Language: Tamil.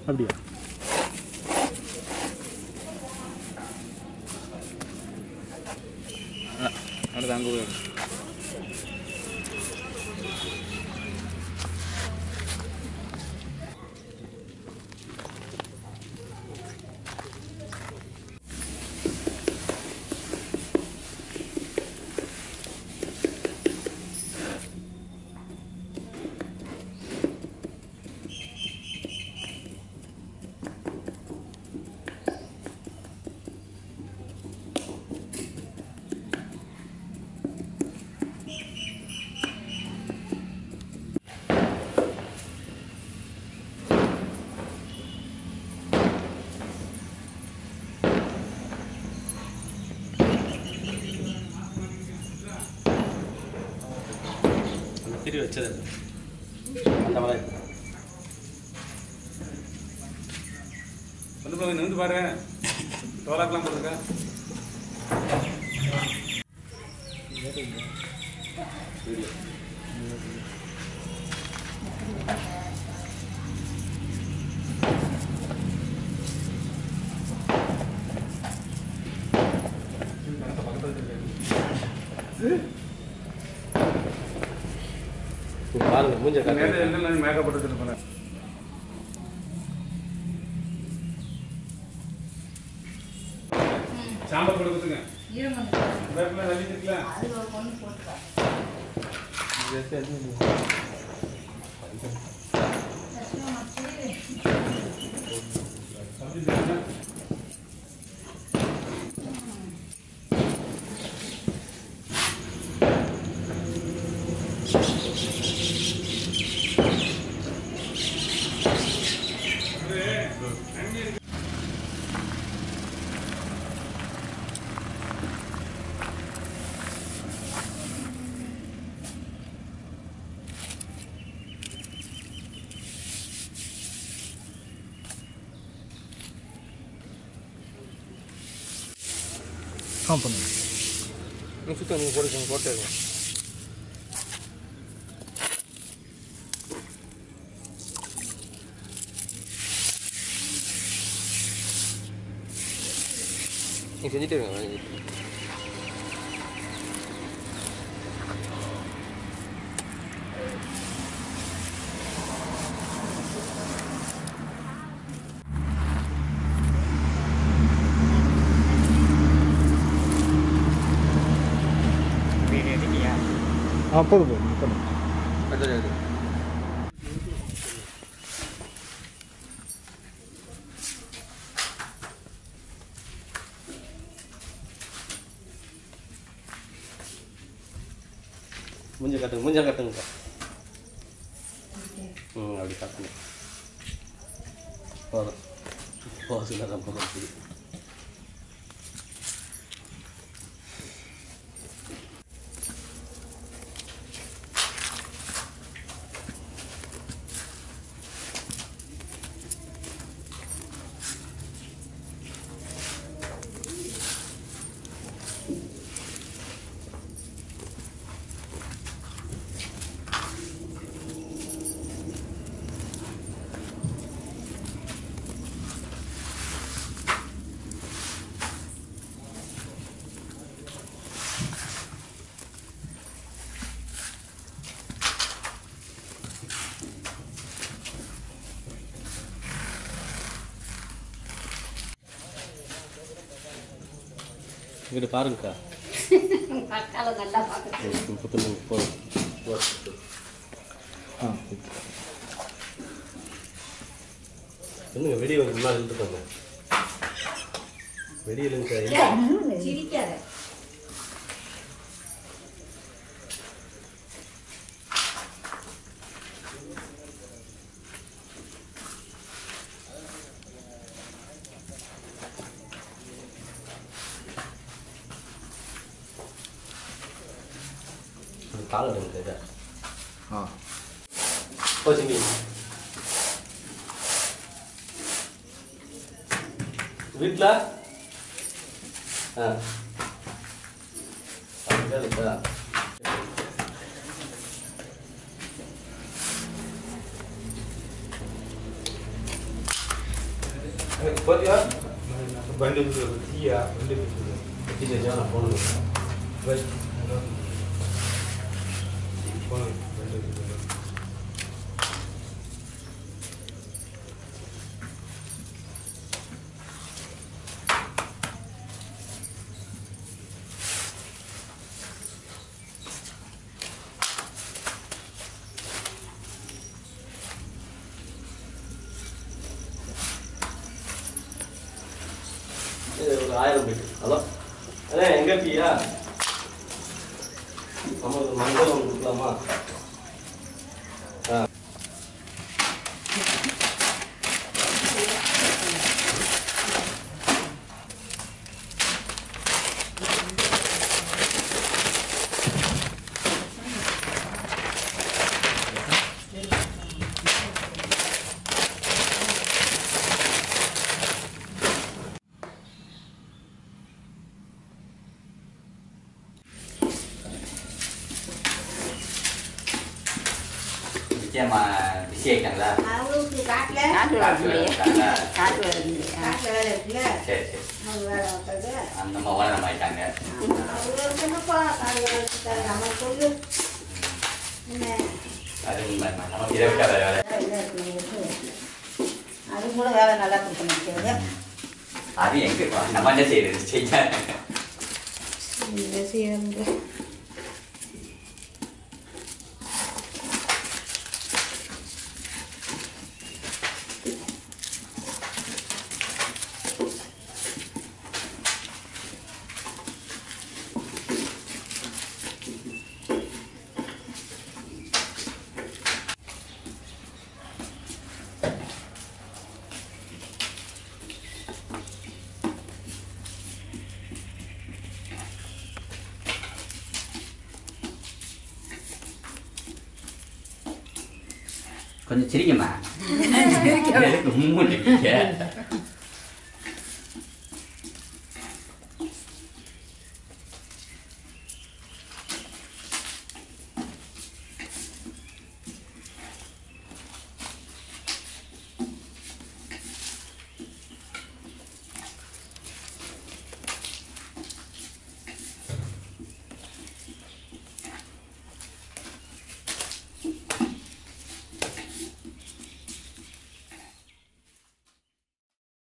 அப்படியா அடுத்து அங்கே போய் அந்த திரி வச்சது அந்த மாதிரி வந்து பாருங்க நின்று பாரு டோலாக்கெலாம் போட்டுருக்கா இங்க பாருங்க மூஞ்ச நேரத்தில் காட்டுங்க எல்லாம் மேக்கப் போட்டு போகிறேன் சாம்பார் போட்டு கொடுத்துங்க வேப்பில நல்லிருக்குல்ல சமைச்சு தருங்க. ஆ பண்ணுங்க நீ சுத்தம் நீங்கள் போட்டு போட்டு நீ செஞ்சுட்டு இருங்க நான் செஞ்சுட்டு இருக்கேன். ஆ போதும் போதும் பண்ணுங்க அடுத்தது அடுத்தது. மூஞ்ச காட்டுங்க மூஞ்ச காட்டுங்கக்கா ம் அப்படி காட்டுங்க போதும் போதும் ரொம்ப போகுது இங்கிட்டு பாருங்கக்கா பக்கால நல்லா பார்க்குறேன் ம், புத்துங்க போதும் போதும் ஆ என்னங்க வெடி வந்து முன்னாடி இருந்துக்கோங்க வெடி இல்லைங்க சிரிக்காத கால் எடுங்க இதை ஆ போச்சுங்க வீட்டில் ஆ அப்படியா இருக்கா போதியா బండి తీయ బండి வெட்டி வச்சா நான் போகணும் ఫోన్ బండి இது ஒரு ஆயிரம் போயிட்டு ஹலோ அண்ணே எங்கே இருக்கீயா நமக்கு மஞ்சள் ஒன்று கொடுக்கலாமா ஆ நிச்சயமா பிஸி ஆயிட்டாங்களா அவங்களுக்கு காட்டுல காட்டு காட்டு வேலை இருக்காங்களா? காட்டு வருது காட்டுல வேலை இருக்குல்ல சரி சரி அவங்க வேலை வைக்கிறது அந்த அம்மா ஓனர் ஆயிட்டாங்க அவங்களுக்கு என்னப்பா காடு வேலை இருக்காது நம்ம சொல்லு என்ன அது உண்மை நமக்கு இதை விட்டா வேற வேலை வேலை இருக்குங்களுக்கு அது கூட வேலை நல்லா கொடுக்க மாட்டேங்குது அது எங்க நம்ம என்ன செய்யறது செய்ய இந்த செய்யறது கொஞ்சம் சிரிங்கம்மா எதுக்கு மூணு இருக்கீங்க